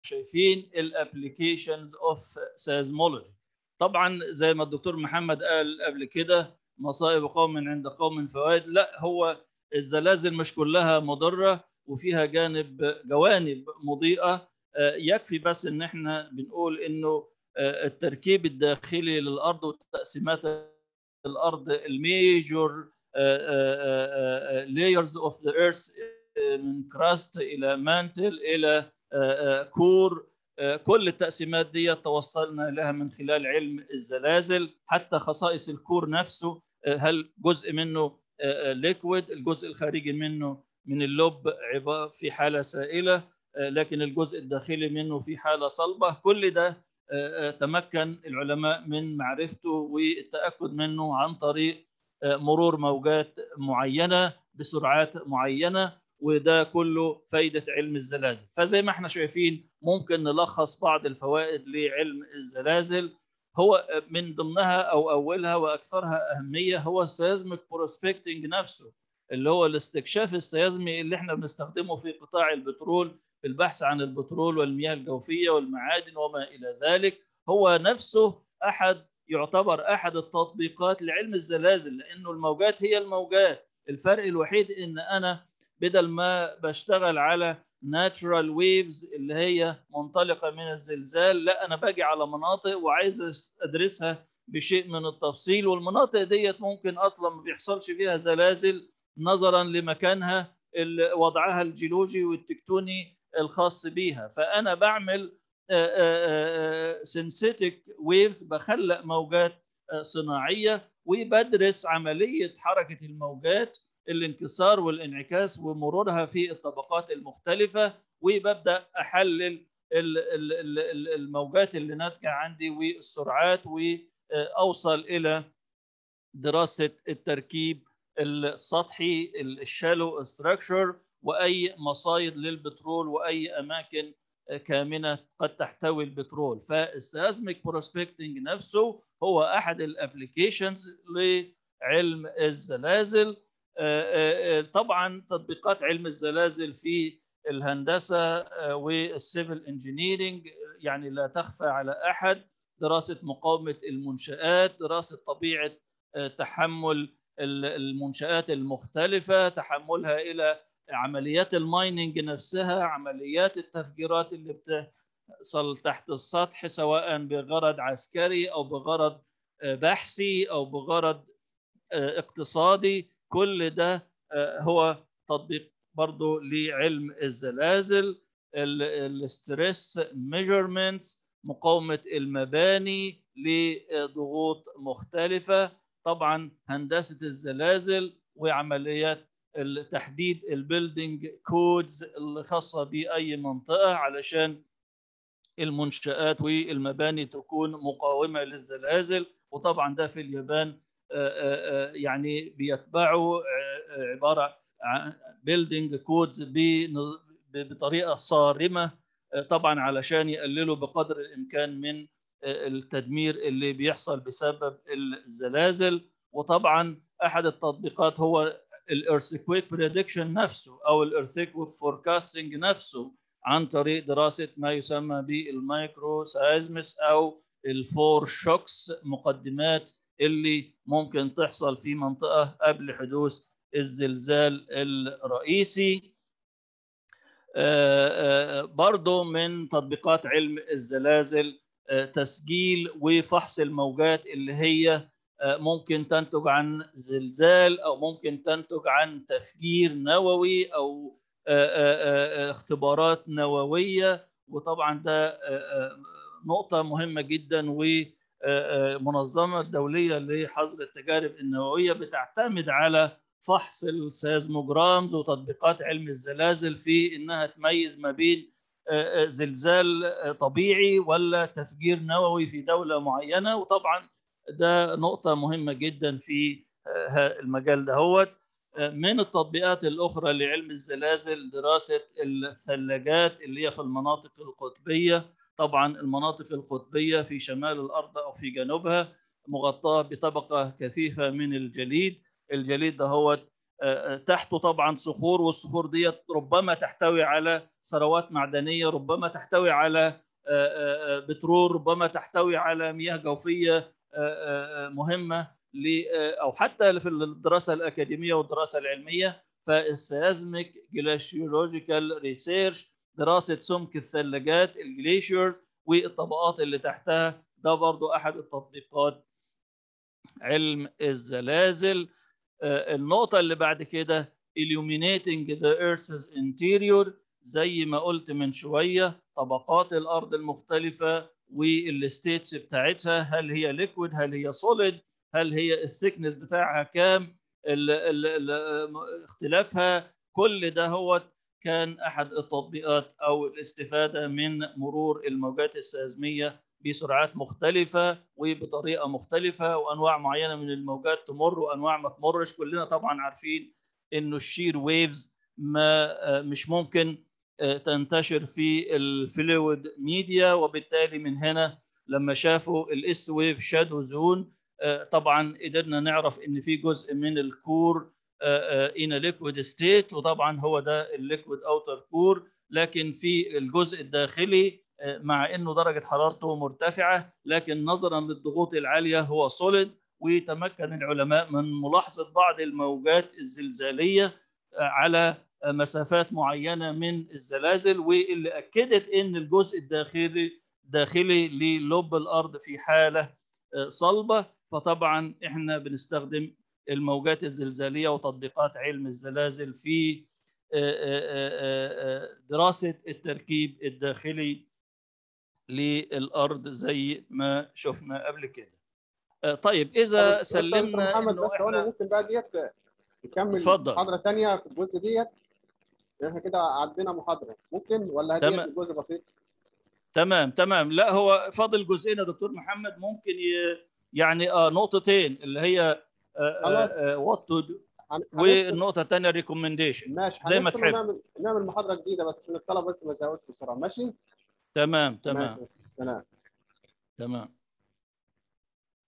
شايفين الابلكيشنز اوف سيزمولوجي طبعا زي ما الدكتور محمد قال قبل كده مصائب قوم عند قوم فوائد لا هو الزلازل مش كلها مضره وفيها جانب جوانب مضيئه يكفي بس ان احنا بنقول انه التركيب الداخلي للارض وتقسيمات الارض الميجور layers of the earth من كراست الى مانتل الى كور كل التقسيمات دي توصلنا لها من خلال علم الزلازل حتى خصائص الكور نفسه هل جزء منه ليكويد الجزء الخارجي منه من اللب عباره في حاله سائله لكن الجزء الداخلي منه في حاله صلبه كل ده تمكن العلماء من معرفته والتاكد منه عن طريق مرور موجات معينه بسرعات معينه وده كله فايده علم الزلازل فزي ما احنا شايفين ممكن نلخص بعض الفوائد لعلم الزلازل هو من ضمنها او اولها واكثرها اهميه هو السيزميك بروسبكتنج نفسه اللي هو الاستكشاف السيزمي اللي احنا بنستخدمه في قطاع البترول في البحث عن البترول والمياه الجوفيه والمعادن وما الى ذلك هو نفسه احد يعتبر احد التطبيقات لعلم الزلازل لانه الموجات هي الموجات الفرق الوحيد ان انا بدل ما بشتغل على ناتشرال ويفز اللي هي منطلقه من الزلزال لا انا باجي على مناطق وعايز ادرسها بشيء من التفصيل والمناطق ديت ممكن اصلا ما بيحصلش فيها زلازل نظرا لمكانها وضعها الجيولوجي والتكتوني الخاص بيها فانا بعمل سينثيتك ويفز بخلق موجات صناعيه وبدرس عمليه حركه الموجات الانكسار والانعكاس ومرورها في الطبقات المختلفه وببدا احلل الموجات اللي ناتجه عندي والسرعات واوصل الى دراسه التركيب السطحي الشالو ستراكشر واي مصايد للبترول واي اماكن كامنه قد تحتوي البترول فالسيزميك بروسبكتنج نفسه هو احد الابلكيشنز لعلم الزلازل طبعا تطبيقات علم الزلازل في الهندسه والسيفل انجينيرنج يعني لا تخفى على احد دراسه مقاومه المنشات دراسه طبيعه تحمل المنشات المختلفه تحملها الى عمليات المايننج نفسها عمليات التفجيرات اللي بتحصل تحت السطح سواء بغرض عسكري او بغرض بحثي او بغرض اقتصادي كل ده هو تطبيق برضه لعلم الزلازل الستريس ميجرمنتس مقاومه المباني لضغوط مختلفه طبعا هندسه الزلازل وعمليات تحديد البيلدينج كودز الخاصه باي منطقه علشان المنشآت والمباني تكون مقاومه للزلازل وطبعا ده في اليابان يعني بيتبعوا عباره عن بيلدينج كودز بطريقه صارمه طبعا علشان يقللوا بقدر الامكان من التدمير اللي بيحصل بسبب الزلازل وطبعا احد التطبيقات هو الارثكويك بريدكشن نفسه او الارثكويك فوركاستنج نفسه عن طريق دراسه ما يسمى بالمايكرو سايزمس او الفور شوكس مقدمات اللي ممكن تحصل في منطقه قبل حدوث الزلزال الرئيسي برضو من تطبيقات علم الزلازل تسجيل وفحص الموجات اللي هي ممكن تنتج عن زلزال او ممكن تنتج عن تفجير نووي او اختبارات نوويه وطبعا ده نقطه مهمه جدا ومنظمه الدوليه لحظر التجارب النوويه بتعتمد على فحص السيزموجرامز وتطبيقات علم الزلازل في انها تميز ما بين زلزال طبيعي ولا تفجير نووي في دوله معينه وطبعا ده نقطة مهمة جدا في المجال دهوت من التطبيقات الأخرى لعلم الزلازل دراسة الثلاجات اللي هي في المناطق القطبية طبعا المناطق القطبية في شمال الأرض أو في جنوبها مغطاة بطبقة كثيفة من الجليد الجليد دهوت تحته طبعا صخور والصخور ديت ربما تحتوي على ثروات معدنيه ربما تحتوي على بترول ربما تحتوي على مياه جوفيه مهمه او حتى في الدراسه الاكاديميه والدراسه العلميه فالسيزميك جلاشيولوجيكال ريسيرش دراسه سمك الثلاجات الجليشيرز والطبقات اللي تحتها ده برضو احد التطبيقات علم الزلازل النقطه اللي بعد كده illuminating the earth's interior زي ما قلت من شويه طبقات الارض المختلفه والستيتس بتاعتها هل هي ليكويد هل هي سوليد هل هي الثيكنس بتاعها كام ال ال ال اختلافها كل ده هو كان احد التطبيقات او الاستفاده من مرور الموجات السيزميه بسرعات مختلفه وبطريقه مختلفه وانواع معينه من الموجات تمر وانواع ما تمرش كلنا طبعا عارفين انه الشير ويفز ما مش ممكن تنتشر في الفلويد ميديا وبالتالي من هنا لما شافوا الاس ويف شادو زون طبعا قدرنا نعرف ان في جزء من الكور ان ليكويد ستيت وطبعا هو ده الليكويد اوتر كور لكن في الجزء الداخلي مع انه درجه حرارته مرتفعه لكن نظرا للضغوط العاليه هو سوليد وتمكن العلماء من ملاحظه بعض الموجات الزلزاليه على مسافات معينه من الزلازل واللي اكدت ان الجزء الداخلي داخلي للب الارض في حاله صلبه فطبعا احنا بنستخدم الموجات الزلزاليه وتطبيقات علم الزلازل في دراسه التركيب الداخلي للارض زي ما شفنا قبل كده. طيب اذا سلمنا محمد بس انا ممكن بقى ديت نكمل اتفضل. محاضره ثانيه في الجزء ديت احنا كده عدينا محاضره ممكن ولا هديت تمام. جزء بسيط؟ تمام تمام لا هو فاضل جزئين يا دكتور محمد ممكن ي... يعني اه نقطتين اللي هي خلاص. وات تو هن- هنفصل- والنقطه الثانيه ريكومنديشن ماشي زي ما هنفصل تحب. ونعمل نعمل محاضره جديده بس عشان الطلبه بس ما يزهقوش بسرعه ماشي؟ تمام تمام ماشي. سلام تمام